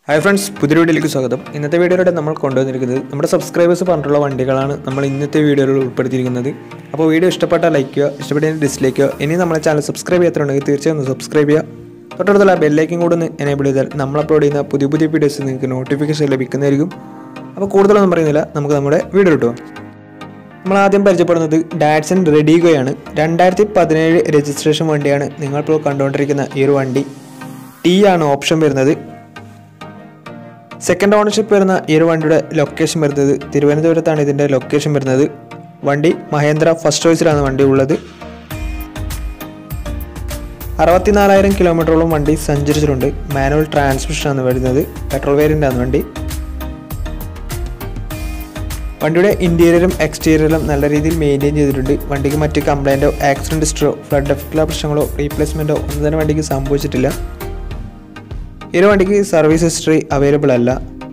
hi friends പുതിയ വീഡിയോയിലേക്ക് സ്വാഗതം ഇന്നത്തെ വീഡിയോയിലൂടെ നമ്മൾ കൊണ്ടുവന്നിരിക്കുന്നത് നമ്മുടെ സബ്സ്ക്രൈബേഴ്സ് പറഞ്ഞിട്ടുള്ള വണ്ടികളാണ് നമ്മൾ ഇന്നത്തെ വീഡിയോയിൽ ഉൾപ്പെടുത്തിയിരിക്കുന്നത് അപ്പോൾ വീഡിയോ ഇഷ്ടപ്പെട്ടാൽ ലൈക്ക് ചെയ്യുക ഇഷ്ടപ്പെട്ട ഡിസ്ലൈക്ക് ചെയ്യുക ഇനി നമ്മുടെ ചാനൽ സബ്സ്ക്രൈബ് ചെയ്യാത്തുണ്ടെങ്കിൽ തീർച്ചയായും ഒന്ന് സബ്സ്ക്രൈബ് ചെയ്യുക തൊട്ടടുത്തുള്ള ബെല്ലൈക്കും കൂടെ ഒന്ന് എനേബിൾ ചെയ്താൽ നമ്മൾ അപ്ലോഡ് ചെയ്യുന്ന പുതിയ പുതിയ വീഡിയോസ് നിങ്ങൾക്ക് നോട്ടിഫിക്കേഷൻ ലഭിക്കുന്നതായിരിക്കും അപ്പോൾ കൂടുതലൊന്നും പറയുന്നില്ല നമുക്ക് നമ്മുടെ വീഡിയോ കിട്ടുക നമ്മൾ ആദ്യം പരിചയപ്പെടുന്നത് ഡാറ്റ്സൺ റെഡിഗോയാണ് രണ്ടായിരത്തി പതിനേഴ് രജിസ്ട്രേഷൻ വണ്ടിയാണ് നിങ്ങളിപ്പോൾ കണ്ടുകൊണ്ടിരിക്കുന്ന ഈ ഒരു വണ്ടി ടി ആണ് ഓപ്ഷൻ വരുന്നത് സെക്കൻഡ് ഓണർഷിപ്പ് വരുന്ന ഈ ഒരു വണ്ടിയുടെ ലൊക്കേഷൻ വരുന്നത് തിരുവനന്തപുരത്താണ് ഇതിൻ്റെ ലൊക്കേഷൻ വരുന്നത് വണ്ടി മഹേന്ദ്ര ഫസ്റ്റ് ചോയ്സിലാണ് വണ്ടി ഉള്ളത് അറുപത്തിനാലായിരം കിലോമീറ്ററോളം വണ്ടി സഞ്ചരിച്ചിട്ടുണ്ട് മാനുവൽ ട്രാൻസ്മിഷനാണ് വരുന്നത് പെട്രോൾ വേരിയൻ്റ് ആണ് വണ്ടി വണ്ടിയുടെ ഇൻറ്റീരിയറും എക്സ്റ്റീരിയറും നല്ല രീതിയിൽ മെയിൻറ്റെയിൻ ചെയ്തിട്ടുണ്ട് വണ്ടിക്ക് മറ്റ് കംപ്ലൈൻറ്റോ ആക്സിഡൻറ്റ് ഹിസ്റ്ററോ ഫ്ലഡ് എഫക്റ്റുള്ള പ്രശ്നങ്ങളോ റീപ്ലേസ്മെൻറ്റോ ഒന്നും തന്നെ വണ്ടിക്ക് സംഭവിച്ചിട്ടില്ല ഈ ഒരു വണ്ടിക്ക് സർവീസ് ഹിസ്റ്ററി അവൈലബിൾ അല്ല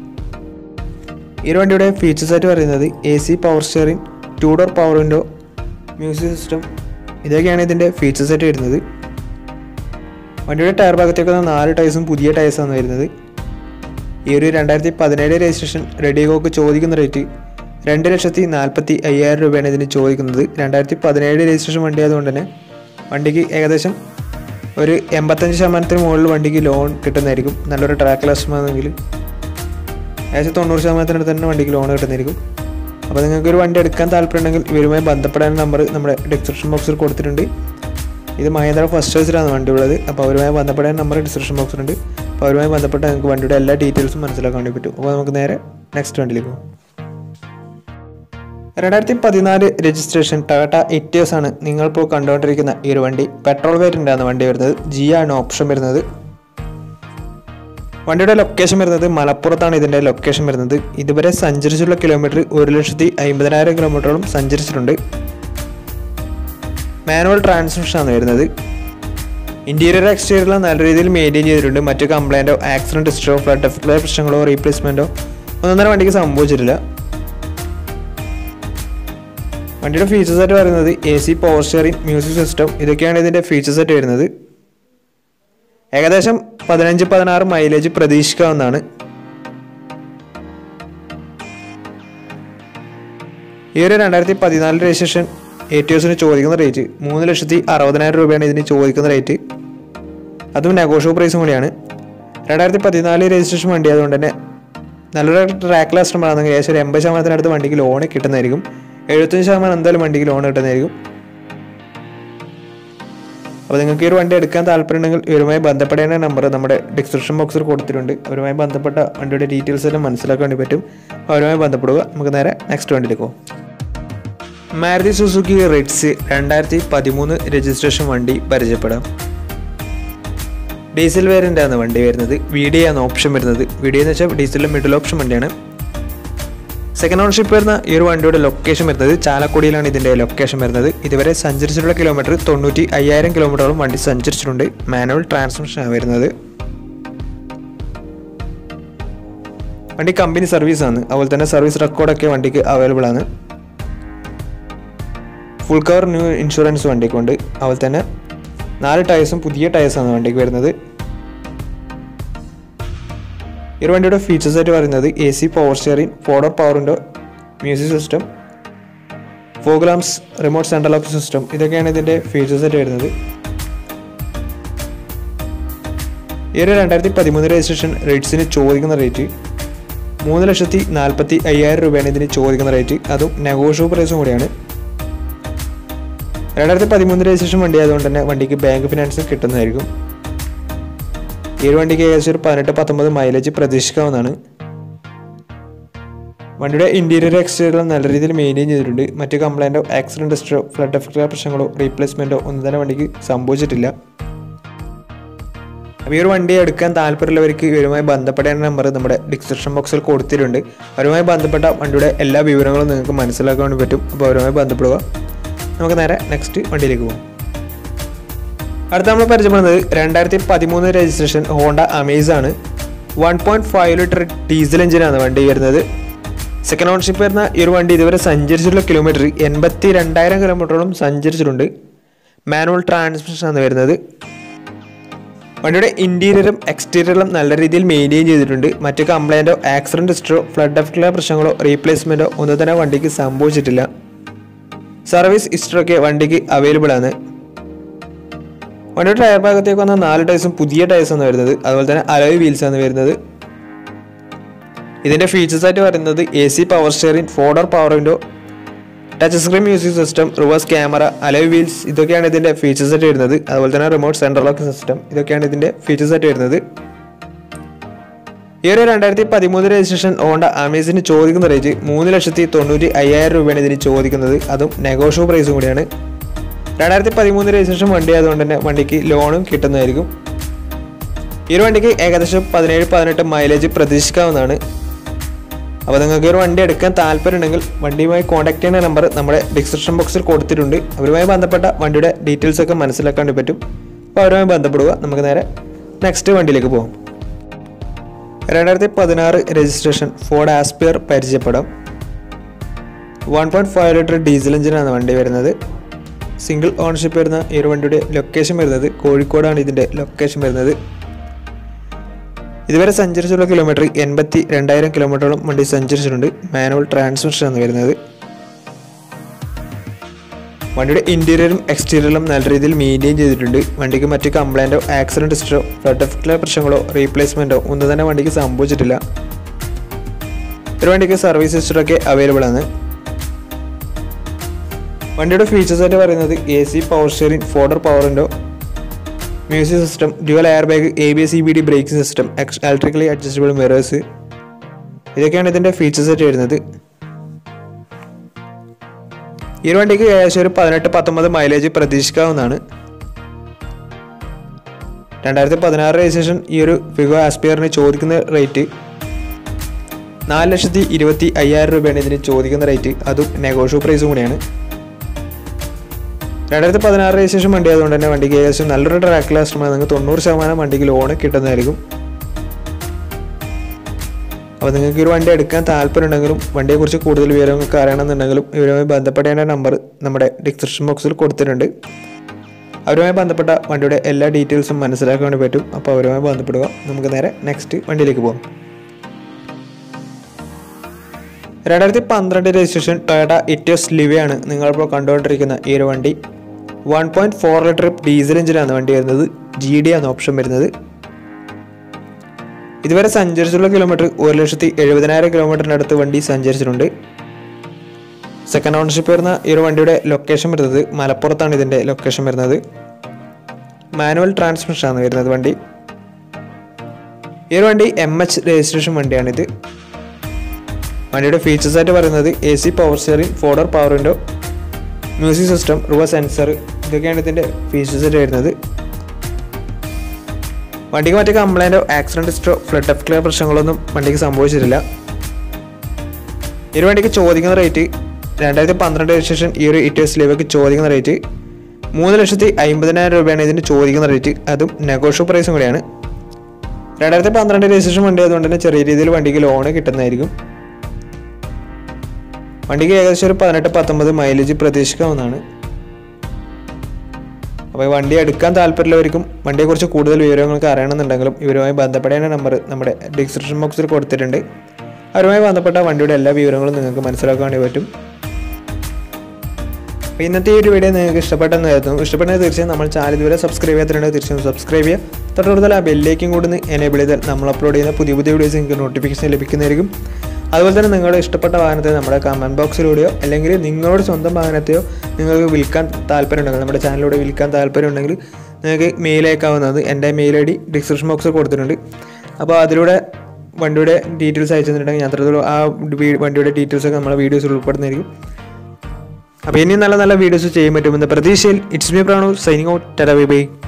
ഈ ഒരു വണ്ടിയുടെ ഫീച്ചേഴ്സ് ആയിട്ട് പറയുന്നത് A C power steering two door power window music system ഇതൊക്കെയാണ് ഇതിൻ്റെ ഫീച്ചേഴ്സ് ആയിട്ട് വരുന്നത് വണ്ടിയുടെ ടയർ ഭാഗത്തേക്ക് നാല് ടയേഴ്സും പുതിയ ടയേഴ്സാണ് വരുന്നത് ഈ ഒരു രണ്ടായിരത്തി പതിനേഴ് രജിസ്ട്രേഷൻ റെഡിഗോക്ക് ചോദിക്കുന്ന റേറ്റ് രണ്ട് ലക്ഷത്തി നാൽപ്പത്തി അയ്യായിരം രൂപയാണ് ഇതിന് ചോദിക്കുന്നത് രണ്ടായിരത്തി പതിനേഴ് രജിസ്ട്രേഷൻ വണ്ടി ആയതുകൊണ്ട് തന്നെ വണ്ടിക്ക് ഏകദേശം ഒരു എൺപത്തഞ്ച് ശതമാനത്തിന് മുകളിൽ വണ്ടിക്ക് ലോൺ കിട്ടുന്നതായിരിക്കും നല്ലൊരു ട്രാക്ക് ലക്ഷമാണെങ്കിൽ ഏകദേശം തൊണ്ണൂറ് ശതമാനത്തിനടുത്ത് തന്നെ വണ്ടിക്ക് ലോൺ കിട്ടുന്നതായിരിക്കും അപ്പോൾ നിങ്ങൾക്ക് ഒരു വണ്ടി എടുക്കാൻ താല്പര്യമുണ്ടെങ്കിൽ ഇവരുമായി ബന്ധപ്പെടാൻ നമ്പർ നമ്മുടെ ഡിസ്ക്രിപ്ഷൻ ബോക്സിൽ കൊടുത്തിട്ടുണ്ട് ഇത് മഹേന്ദ്ര ഫസ്റ്റ് ചോയ്സിലാണ് വണ്ടി ഉള്ളത് അപ്പോൾ അവരുമായി ബന്ധപ്പെടാൻ നമ്പർ ഡിസ്ക്രിപ്ഷൻ ബോക്സിലുണ്ട് അപ്പോൾ അവരുമായി ബന്ധപ്പെട്ട് നിങ്ങൾക്ക് വണ്ടിയുടെ എല്ലാ ഡീറ്റെയിൽസും മനസ്സിലാക്കാൻ വേണ്ടി പറ്റും അപ്പോൾ നമുക്ക് നേരെ നെക്സ്റ്റ് വണ്ടിയിലേക്ക് പോകും രണ്ടായിരത്തി പതിനാല് രജിസ്ട്രേഷൻ ടൊയോട്ട ഇറ്റിയോസ് ആണ് നിങ്ങളിപ്പോൾ കണ്ടുകൊണ്ടിരിക്കുന്ന ഈ ഒരു വണ്ടി പെട്രോൾ വേരിയൻ്റ് ആണ് വണ്ടി വരുന്നത് ജി ആണ് ഓപ്ഷൻ വരുന്നത് വണ്ടിയുടെ ലൊക്കേഷൻ വരുന്നത് മലപ്പുറത്താണ് ഇതിൻ്റെ ലൊക്കേഷൻ വരുന്നത് ഇതുവരെ സഞ്ചരിച്ചുള്ള കിലോമീറ്റർ ഒരു ലക്ഷത്തി അമ്പതിനായിരം കിലോമീറ്ററോളം സഞ്ചരിച്ചിട്ടുണ്ട് മാനുവൽ ട്രാൻസ്മിഷൻ ആണ് വരുന്നത് ഇന്റീരിയർ എക്സ്റ്റീരിയറിലും നല്ല രീതിയിൽ മെയിൻറ്റെയിൻ ചെയ്തിട്ടുണ്ട് മറ്റു കംപ്ലൈൻറ്റോ ആക്സിഡൻറ്റ് ഹിസ്റ്ററോ ഫ്ലഡ് എഫക്റ്റോ പ്രശ്നങ്ങളോ റീപ്ലേസ്മെൻറ്റോ ഒന്നും തന്നെ വണ്ടിക്ക് സംഭവിച്ചിട്ടില്ല വണ്ടിയുടെ ഫീച്ചേഴ്സ് ആയിട്ട് പറയുന്നത് A C power steering music system ഇതൊക്കെയാണ് ഇതിൻ്റെ ഫീച്ചേഴ്സ് ആയിട്ട് വരുന്നത് ഏകദേശം പതിനഞ്ച് പതിനാറ് മൈലേജ് പ്രതീക്ഷിക്കാവുന്നതാണ് ഈ ഒരു രണ്ടായിരത്തി പതിനാല് രജിസ്ട്രേഷൻ എ ടി എസിന് ചോദിക്കുന്ന റേറ്റ് മൂന്ന് ലക്ഷത്തി അറുപതിനായിരം രൂപയാണ് ഇതിന് ചോദിക്കുന്ന റേറ്റ് അതും നെഗോഷ്യബിൾ പ്രൈസും കൂടിയാണ് രണ്ടായിരത്തി പതിനാല് രജിസ്ട്രേഷൻ വണ്ടി ആയതുകൊണ്ട് തന്നെ നല്ലൊരു ട്രാക്ക് കസ്റ്റമർ ആണെങ്കിൽ ഏകദേശം ഒരു എൺപത് ശതമാനത്തിനടുത്ത് വണ്ടിക്ക് ലോൺ കിട്ടുന്നതായിരിക്കും എഴുപത്തഞ്ച് ശതമാനം എന്തായാലും വണ്ടിക്ക് ലോൺ കിട്ടുന്നതായിരിക്കും അപ്പോൾ നിങ്ങൾക്ക് ഈ ഒരു വണ്ടി എടുക്കാൻ താല്പര്യമുണ്ടെങ്കിൽ ഇവരുമായി ബന്ധപ്പെടേണ്ട നമ്പർ നമ്മുടെ ഡിസ്ക്രിപ്ഷൻ ബോക്സിൽ കൊടുത്തിട്ടുണ്ട് അവരുമായി ബന്ധപ്പെട്ട വണ്ടിയുടെ ഡീറ്റെയിൽസ് എല്ലാം മനസ്സിലാക്കാൻ വേണ്ടി പറ്റും അവരുമായി ബന്ധപ്പെടുക നമുക്ക് നേരെ നെക്സ്റ്റ് വണ്ടിയിലേക്ക് പോകും മാരുതി സുസുക്കി റിറ്റ്സ് രണ്ടായിരത്തി പതിമൂന്ന് രജിസ്ട്രേഷൻ വണ്ടി പരിചയപ്പെടാം ഡീസൽ വേരിയൻ്റ് ആണ് വണ്ടി വരുന്നത് വി ഡി ആണ് ഓപ്ഷൻ വരുന്നത് വി ഡി എന്ന് വെച്ചാൽ ഡീസലിലെ മിഡിൽ ഓപ്ഷൻ വണ്ടിയാണ് സെക്കൻഡ് ഓണർഷിപ്പ് വരുന്ന ഈ ഒരു വണ്ടിയുടെ ലൊക്കേഷൻ വരുന്നത് ചാലക്കുടിയിലാണ് ഇതിൻ്റെ ലൊക്കേഷൻ വരുന്നത് ഇതുവരെ സഞ്ചരിച്ചിട്ടുള്ള കിലോമീറ്റർ തൊണ്ണൂറ്റി അയ്യായിരം കിലോമീറ്ററോളം വണ്ടി സഞ്ചരിച്ചിട്ടുണ്ട് മാനുവൽ ട്രാൻസ്മിഷനാണ് വരുന്നത് വണ്ടി കമ്പനി സർവീസാണ് അതുപോലെ തന്നെ സർവീസ് റെക്കോർഡൊക്കെ വണ്ടിക്ക് അവൈലബിൾ ആണ് ഫുൾ കവർ ന്യൂ ഇൻഷുറൻസ് വണ്ടിക്കുണ്ട് അതുപോലെ തന്നെ നാല് ടയേഴ്സും പുതിയ ടയേഴ്സാണ് വണ്ടിക്ക് വരുന്നത് ഈ ഒരു വണ്ടിയുടെ ഫീച്ചേഴ്സ് ആയിട്ട് പറയുന്നത് A C power steering four door power window music system fog lamps remote central lock system ഇതൊക്കെയാണ് ഇതിൻ്റെ ഫീച്ചേഴ്സ് ആയിട്ട് വരുന്നത് ഈ ഒരു രണ്ടായിരത്തി പതിമൂന്ന് രജിസ്ട്രേഷൻ റേറ്റ്സിന് ചോദിക്കുന്ന റേറ്റ് മൂന്ന് ലക്ഷത്തി നാൽപ്പത്തി അയ്യായിരം രൂപയാണ് ഇതിന് ചോദിക്കുന്ന റേറ്റ് അതും നെഗോഷ്യബിൾ പ്രൈസും കൂടിയാണ് രണ്ടായിരത്തി പതിമൂന്ന് രജിസ്ട്രേഷൻ വണ്ടി ആയതുകൊണ്ട് തന്നെ വണ്ടിക്ക് ബാങ്ക് ഫിനാൻസ് കിട്ടുന്നതായിരിക്കും ഈ ഒരു വണ്ടിക്ക് ഏകദേശം ഒരു പതിനെട്ട് പത്തൊമ്പത് മൈലേജ് പ്രതീക്ഷിക്കാവുന്നതാണ് വണ്ടിയുടെ ഇൻറ്റീരിയർ എക്സ്റ്റീരിയർ നല്ല രീതിയിൽ മെയിൻറ്റെയിൻ ചെയ്തിട്ടുണ്ട് മറ്റ് കംപ്ലൈൻറ്റോ ആക്സിഡൻറ്റ് ഹിസ്റ്ററോ ഫ്ലഡ് എഫക്റ്റോ പ്രശ്നങ്ങളോ റീപ്ലേസ്മെൻറ്റോ ഒന്നും തന്നെ വണ്ടിക്ക് സംഭവിച്ചിട്ടില്ല അപ്പോൾ ഈ ഒരു വണ്ടി എടുക്കാൻ താല്പര്യമുള്ളവർക്ക് ഇവരുമായി ബന്ധപ്പെടേണ്ട നമ്പർ നമ്മുടെ ഡിസ്ക്രിപ്ഷൻ ബോക്സിൽ കൊടുത്തിട്ടുണ്ട് അവരുമായി ബന്ധപ്പെട്ട വണ്ടിയുടെ എല്ലാ വിവരങ്ങളും നിങ്ങൾക്ക് മനസ്സിലാക്കാൻ വേണ്ടി പറ്റും അപ്പോൾ അവരുമായി ബന്ധപ്പെടുക നമുക്ക് നേരെ നെക്സ്റ്റ് വണ്ടിയിലേക്ക് പോകും അടുത്ത നമ്മൾ പരിചയപ്പെടുന്നത് രണ്ടായിരത്തി പതിമൂന്ന് രജിസ്ട്രേഷൻ ഹോണ്ട അമേസ് ആണ് one point five litre diesel എഞ്ചിനാണ് വണ്ടി വരുന്നത് സെക്കൻഡ് ഓണർഷിപ്പ് വരുന്ന ഈ ഒരു വണ്ടി ഇതുവരെ സഞ്ചരിച്ചിട്ടുള്ള കിലോമീറ്റർ എൺപത്തി രണ്ടായിരം കിലോമീറ്ററോളം സഞ്ചരിച്ചിട്ടുണ്ട് മാനുവൽ ട്രാൻസ്മിഷൻ ആണ് വരുന്നത് വണ്ടിയുടെ ഇന്റീരിയറും എക്സ്റ്റീരിയറും നല്ല രീതിയിൽ മെയിൻറ്റെയിൻ ചെയ്തിട്ടുണ്ട് മറ്റ് കംപ്ലൈൻറ്റോ ആക്സിഡന്റ് ഹിസ്റ്ററോ ഫ്ലഡ് എഫക്റ്റുള്ള പ്രശ്നങ്ങളോ റീപ്ലേസ്മെൻറ്റോ ഒന്നും തന്നെ വണ്ടിക്ക് സംഭവിച്ചിട്ടില്ല സർവീസ് ഹിസ്റ്ററൊക്കെ വണ്ടിക്ക് അവൈലബിൾ ആണ് വണ്ടിയുടെ ടയർ ഭാഗത്തേക്ക് വന്ന നാല് ടയർസും പുതിയ ടയർസ് ആണ് വരുന്നത് അതുപോലെ തന്നെ അലോയ് വീൽസ് ആണ് വരുന്നത് ഇതിന്റെ ഫീച്ചേഴ്സ് ആയിട്ട് പറയുന്നത് A C power steering four door power window touch screen music system reverse camera alloy wheels ഇതൊക്കെയാണ് ഇതിന്റെ ഫീച്ചേഴ്സ് ആയിട്ട് വരുന്നത് അതുപോലെ തന്നെ റിമോട്ട് സെൻട്രൽ ലോക്ക് സിസ്റ്റം ഇതൊക്കെയാണ് ഇതിന്റെ ഫീച്ചേഴ്സ് ആയിട്ട് വരുന്നത് ഈ ഒരു രണ്ടായിരത്തി പതിമൂന്ന് രജിസ്ട്രേഷൻ ഹോണ്ട അമേസിന് ചോദിക്കുന്ന റേറ്റ് മൂന്ന് ലക്ഷത്തി തൊണ്ണൂറ്റി അയ്യായിരം രൂപയാണ് ഇതിന് ചോദിക്കുന്നത് അതും നെഗോഷ്യബിൾ പ്രൈസും കൂടിയാണ് രണ്ടായിരത്തി പതിമൂന്ന് രജിസ്ട്രേഷൻ വണ്ടി ആയതുകൊണ്ട് തന്നെ വണ്ടിക്ക് ലോണും കിട്ടുന്നതായിരിക്കും ഈ ഒരു വണ്ടിക്ക് ഏകദേശം പതിനേഴ് പതിനെട്ട് മൈലേജ് പ്രതീക്ഷിക്കാവുന്നതാണ് അപ്പോൾ നിങ്ങൾക്ക് ഒരു വണ്ടി എടുക്കാൻ താല്പര്യമുണ്ടെങ്കിൽ വണ്ടിയുമായി കോൺടാക്ട് ചെയ്യുന്ന നമ്പർ നമ്മുടെ ഡിസ്ക്രിപ്ഷൻ ബോക്സിൽ കൊടുത്തിട്ടുണ്ട് അവരുമായി ബന്ധപ്പെട്ട വണ്ടിയുടെ ഡീറ്റെയിൽസ് ഒക്കെ മനസ്സിലാക്കാൻ വേണ്ടി പറ്റും അപ്പോൾ അവരുമായി ബന്ധപ്പെടുക നമുക്ക് നേരെ നെക്സ്റ്റ് വണ്ടിയിലേക്ക് പോകാം രണ്ടായിരത്തി പതിനാറ് രജിസ്ട്രേഷൻ ഫോർഡ് ആസ്പിയർ പരിചയപ്പെടാം one point five litre diesel എഞ്ചിനാണ് വണ്ടി വരുന്നത് സിംഗിൾ ഓണർഷിപ്പ് വരുന്ന ഈ ഒരു വണ്ടിയുടെ ലൊക്കേഷൻ വരുന്നത് കോഴിക്കോടാണ് ഇതിൻ്റെ ലൊക്കേഷൻ വരുന്നത് ഇതുവരെ സഞ്ചരിച്ചുള്ള കിലോമീറ്റർ എൺപത്തി രണ്ടായിരം കിലോമീറ്ററോളം വണ്ടി സഞ്ചരിച്ചിട്ടുണ്ട് മാനുവൽ ട്രാൻസ്മിഷൻ ആണ് വരുന്നത് വണ്ടിയുടെ ഇന്റീരിയറും എക്സ്റ്റീരിയറും നല്ല രീതിയിൽ മെയിൻറ്റെയിൻ ചെയ്തിട്ടുണ്ട് വണ്ടിക്ക് മറ്റ് കംപ്ലൈൻറ്റോ ആക്സിഡന്റ് ഹിസ്റ്ററോ ഫ്ലഡ് എഫക്റ്റിലെ പ്രശ്നങ്ങളോ റീപ്ലേസ്മെൻറ്റോ ഒന്നും തന്നെ വണ്ടിക്ക് സംഭവിച്ചിട്ടില്ല ഒരു വണ്ടിക്ക് സർവീസ് ഹിസ്റ്ററൊക്കെ അവൈലബിൾ ആണ് വണ്ടിയുടെ ഫീച്ചേഴ്സ് ആയിട്ട് പറയുന്നത് A C power steering four door power window music system dual air bag A B S E B D braking system electrically adjustable mirrors ഇതൊക്കെയാണ് ഇതിൻ്റെ ഫീച്ചേഴ്സ് ആയിട്ട് വരുന്നത് ഈ ഒരു വണ്ടിക്ക് ഏകദേശം ഒരു പതിനെട്ട് പത്തൊമ്പത് മൈലേജ് പ്രതീക്ഷിക്കാവുന്നതാണ് രണ്ടായിരത്തി പതിനാറ് രജിസ്ട്രേഷൻ ഈ ഒരു ഫിഗോ ആസ്പിയറിന് ചോദിക്കുന്ന റേറ്റ് നാല് ലക്ഷത്തി ഇരുപത്തി അയ്യായിരം രൂപയാണ് ഇതിന് ചോദിക്കുന്ന റേറ്റ് അതും നെഗോഷ്യബിൾ പ്രൈസും കൂടിയാണ് രണ്ടായിരത്തി പതിനാറ് രജിസ്ട്രേഷൻ വണ്ടി ആയതുകൊണ്ട് തന്നെ വണ്ടിക്ക് ഏകദേശം നല്ലൊരു ട്രാക്ക് ലാസ്റ്റുമാണ് നിങ്ങൾക്ക് തൊണ്ണൂറ് ശതമാനം വണ്ടിക്ക് ലോൺ കിട്ടുന്നതായിരിക്കും അപ്പോൾ നിങ്ങൾക്ക് ഈ ഒരു വണ്ടി എടുക്കാൻ താല്പര്യമുണ്ടെങ്കിലും വണ്ടിയെക്കുറിച്ച് കൂടുതൽ വിവരങ്ങൾക്ക് അറിയണമെന്നുണ്ടെങ്കിലും ഇവരുമായി ബന്ധപ്പെടേണ്ട നമ്പർ നമ്മുടെ ഡിസ്ക്രിപ്ഷൻ ബോക്സിൽ കൊടുത്തിട്ടുണ്ട് അവരുമായി ബന്ധപ്പെട്ട വണ്ടിയുടെ എല്ലാ ഡീറ്റെയിൽസും മനസ്സിലാക്കാൻ വേണ്ടി പറ്റും അപ്പോൾ അവരുമായി ബന്ധപ്പെടുക നമുക്ക് നേരെ നെക്സ്റ്റ് വണ്ടിയിലേക്ക് പോകാം രണ്ടായിരത്തി പന്ത്രണ്ട് രജിസ്ട്രേഷൻ ടൊയോട്ട ഇറ്റോസ് ലിവയാണ് നിങ്ങളിപ്പോൾ കണ്ടുകൊണ്ടിരിക്കുന്ന ഈ ഒരു വണ്ടി one point four litre diesel എഞ്ചിനാണ് വണ്ടി വരുന്നത് ജി ഡി ആണ് ഓപ്ഷൻ വരുന്നത് ഇതുവരെ സഞ്ചരിച്ചുള്ള കിലോമീറ്റർ ഒരു ലക്ഷത്തി എഴുപതിനായിരം കിലോമീറ്ററിൻ്റെ അടുത്ത് വണ്ടി സഞ്ചരിച്ചിട്ടുണ്ട് സെക്കൻഡ് ഓണർഷിപ്പ് വരുന്ന ഈ ഒരു വണ്ടിയുടെ ലൊക്കേഷൻ വരുന്നത് മലപ്പുറത്താണ് ഇതിൻ്റെ ലൊക്കേഷൻ വരുന്നത് മാനുവൽ ട്രാൻസ്മിഷൻ ആണ് വരുന്നത് വണ്ടി ഈ ഒരു വണ്ടി എം എച്ച് രജിസ്ട്രേഷൻ വണ്ടിയാണിത് വണ്ടിയുടെ ഫീച്ചേഴ്സ് ആയിട്ട് പറയുന്നത് A C power steering four door power window music system reverse sensor ഇതൊക്കെയാണ് ഇതിൻ്റെ ഫീച്ചേഴ്സ് ആയിട്ട് വരുന്നത് വണ്ടിക്ക് മറ്റേ കംപ്ലൈൻറ്റോ ആക്സിഡൻറ്റ് ഹിസ്റ്ററോ ഫ്ലഡ് എഫക്റ്റിലെ പ്രശ്നങ്ങളൊന്നും വണ്ടിക്ക് സംഭവിച്ചിട്ടില്ല ഈ ഒരു വണ്ടിക്ക് ചോദിക്കുന്ന റേറ്റ് രണ്ടായിരത്തി പന്ത്രണ്ട് രജിസ്ട്രേഷൻ ഈ ഒരു ഇറ്റേഴ്സ് ലിവയ്ക്ക് ചോദിക്കുന്ന റേറ്റ് മൂന്ന് ലക്ഷത്തി അമ്പതിനായിരം രൂപയാണ് ഇതിന് ചോദിക്കുന്ന റേറ്റ് അതും നെഗോഷ്യബിൾ പ്രൈസും കൂടിയാണ് രണ്ടായിരത്തി പന്ത്രണ്ട് രജിസ്ട്രേഷൻ വണ്ടി ആയതുകൊണ്ട് തന്നെ ചെറിയ രീതിയിൽ വണ്ടിക്ക് ലോണ് കിട്ടുന്നതായിരിക്കും വണ്ടിക്ക് ഏകദേശം ഒരു പതിനെട്ട് പത്തൊമ്പത് മൈലേജ് പ്രതീക്ഷിക്കാവുന്നതാണ് അപ്പോൾ ഈ വണ്ടി എടുക്കാൻ താല്പര്യമുള്ളവർക്കും വണ്ടിയെക്കുറിച്ച് കൂടുതൽ വിവരങ്ങൾക്ക് അറിയണമെന്നുണ്ടെങ്കിലും ഇവരുമായി ബന്ധപ്പെടേണ്ട നമ്പർ നമ്മുടെ ഡിസ്ക്രിപ്ഷൻ ബോക്സിൽ കൊടുത്തിട്ടുണ്ട് അവരുമായി ബന്ധപ്പെട്ട വണ്ടിയുടെ എല്ലാ വിവരങ്ങളും നിങ്ങൾക്ക് മനസ്സിലാക്കാൻ വേണ്ടി പറ്റും അപ്പോൾ ഇന്നത്തെ ഈ ഒരു വീഡിയോ നിങ്ങൾക്ക് ഇഷ്ടപ്പെട്ടെന്ന് കരുതുന്നു ഇഷ്ടപ്പെട്ടെങ്കിൽ തീർച്ചയായും നമ്മൾ ചാനൽ ഇതുവരെ സബ്സ്ക്രൈബ് ചെയ്യാത്തിട്ടുണ്ട് തീർച്ചയായും സബ്സ്ക്രൈബ് ചെയ്യുക തൊട്ടടുത്തുള്ള ആ ബെല്ലേക്കും കൂടി എനേബിൾ ചെയ്താൽ നമ്മൾ അപ്ലോഡ് ചെയ്യുന്ന പുതിയ പുതിയ വീഡിയോസ് നിങ്ങൾക്ക് നോട്ടിഫിക്കേഷൻ ലഭിക്കുന്നതായിരിക്കും അതുപോലെ തന്നെ നിങ്ങളുടെ ഇഷ്ടപ്പെട്ട വാഹനത്തെ നമ്മുടെ കമൻറ്റ് ബോക്സിലൂടെയോ അല്ലെങ്കിൽ നിങ്ങളുടെ സ്വന്തം വാഹനത്തെയോ നിങ്ങൾക്ക് വിൽക്കാൻ താല്പര്യമുണ്ടെങ്കിൽ നമ്മുടെ ചാനലിലൂടെ വിൽക്കാൻ താല്പര്യമുണ്ടെങ്കിൽ നിങ്ങൾക്ക് മെയിൽ അയക്കാവുന്നത് എൻ്റെ മെയിൽ ഐ ഡി ഡിസ്ക്രിപ്ഷൻ ബോക്സിൽ കൊടുത്തിട്ടുണ്ട് അപ്പോൾ അതിലൂടെ വണ്ടിയുടെ ഡീറ്റെയിൽസ് അയച്ചു തന്നിട്ടുണ്ടെങ്കിൽ ഞാൻ അത്രത്തോളം ആ വി- വണ്ടിയുടെ ഡീറ്റെയിൽസ് ഒക്കെ നമ്മുടെ വീഡിയോസിൽ ഉൾപ്പെടുന്നതായിരിക്കും അപ്പോൾ ഇനിയും നല്ല നല്ല വീഡിയോസ് ചെയ്യാൻ പറ്റുമെന്ന പ്രതീക്ഷയിൽ it's me Pranu signing out ടെറ ബൈ ബൈ